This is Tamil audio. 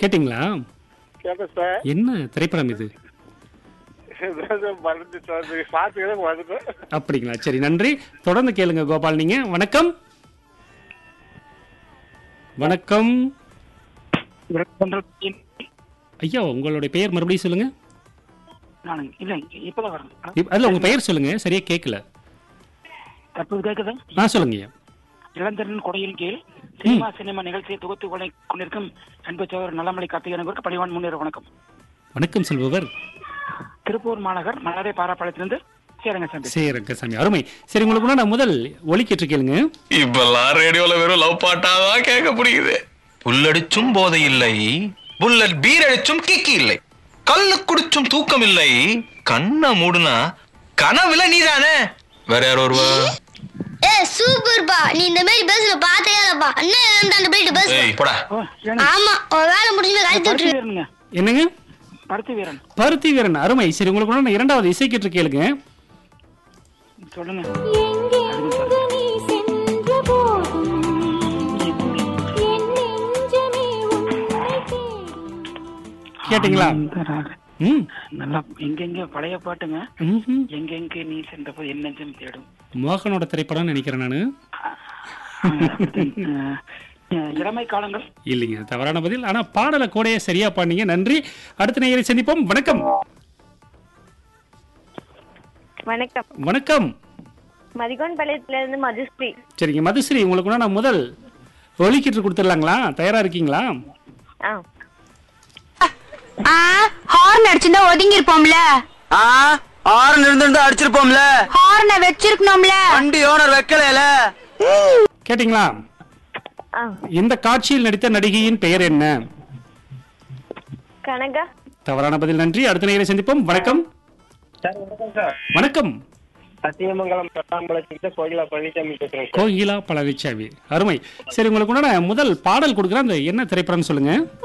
கேட்டிங்களா கேட்டேன் சார் என்ன திரைப்படம் இது இதான் சார் மறந்து சார் பார்த்துக்கிறேன் மறந்துட்டேன் அப்படிங்களா சரி நன்றி தொடர்ந்து கேளுங்க கோபால் நீங்க வணக்கம் வணக்கம் ஐயா உங்களுடைய பெயர் மறுபடியும் சொல்லுங்க நானுங்க இல்ல இப்பதான் வரேன் இப்- அதுல உங்க பெயர் சொல்லுங்க சரியா கேட்கல தற்போது கேக்குதா ஆ சொல்லுங்க ஐயா இளந்தரன் கொடையின் கீழ் சினிமா சினிமா நிகழ்ச்சியை தொகுத்து கொலை கொண்டிருக்கும் அன்பு சகோதரர் நலமலை கார்த்திகனுக்கு பணிவான் முன்னேற வணக்கம் வணக்கம் செல்பவர் திருப்பூர் மாநகர் மலரை பாராப்பாளையத்திலிருந்து சேரங்க சந்தை சரி ரங்கசாமி அருமை சரி உங்களுக்கு முன்னாடி நான் முதல் ஒலிக்கிட்டு கேளுங்க இப்பெல்லாம் ரேடியோல வெறும் லவ் பாட்டாதான் கேட்க பிடிக்குது புல்லடிச்சும் போதை இல்லை புல்லட் பீர் அடிச்சும் கிக்கி இல்லை கல்லு குடிச்சும் தூக்கம் இல்லை கண்ணை மூடுனா கனவுல நீதானே வேற யார் வருவா ஏ சூப்பர்ப்பா நீ இந்த மாதிரி பேசுற பார்த்தே இல்லப்பா அண்ணன் அந்த போயிட்டு பேசு ஏய் போடா ஓ, ஏங்க, ஆமா உன் வேலை முடிஞ்சு கழித்து பருத்தி விட்டுரு வீரனுங்க என்னங்க பருத்தி வீரன் பருத்தி வீரன் அருமை சரி உங்களுக்கு முன்னாடி நான் இரண்டாவது இசைக்கிட்டு கேளுங்க சொல்லுங்க எங்கெங்கு நீ சென்ற போதும் என் நெஞ்சமே உன்னை தேடும் கேட்டிங்களா இந்த ராகம். ம் நல்லா எங்கெங்க பழைய பாட்டுங்க ம்ஹும். எங்கெங்க நீ சென்ற போது என் நெஞ்சம் தேடும் மோகனோட திரைப்படம்னு நினைக்கிறேன் நானு அஹ், அஹ், இளமை காலங்கள் இல்லைங்க தவறான பதில் ஆனா பாடலை கூடயே சரியா பாடினீங்க நன்றி அடுத்த நேயரை சந்திப்போம் வணக்கம் வணக்கம் வணக்கம் மதிகோன் பாளையத்துல இருந்து மதுஸ்ரீ சரிங்க மதுஸ்ரீ உங்களுக்கு முன்னாடி நான் முதல் ஒலிக்கிட்டு கொடுத்துடலாங்களா தயாரா இருக்கீங்களா ஆ ஹார்ன் அடிச்சிருந்தா ஒதுங்கி இருப்போம்ல ஆ ஆரன் இருந்திருந்தா அடிச்சிருப்போம்ல ஹார்னை வச்சிருக்கணும்ல வண்டி ஓனர் வைக்கலையில கேட்டிங்களா ஆ இந்த காட்சியில் நடித்த நடிகையின் பெயர் என்ன கனகா தவறான பதில் நன்றி அடுத்த நேயரை சந்திப்போம் வணக்கம் சார் வணக்கம் சார் வணக்கம் சத்தியமங்கலம் பட்டாம்பலத்துக்கிட்ட கோகிலா பழனிசாமி பேசுறேன் சார் கோகிலா பழனிசாமி அருமை சரி உங்களுக்கு முன்னாடி முதல் பாடல் கொடுக்குறேன் அந்த என்ன திரைப்படம்னு சொல்லுங்க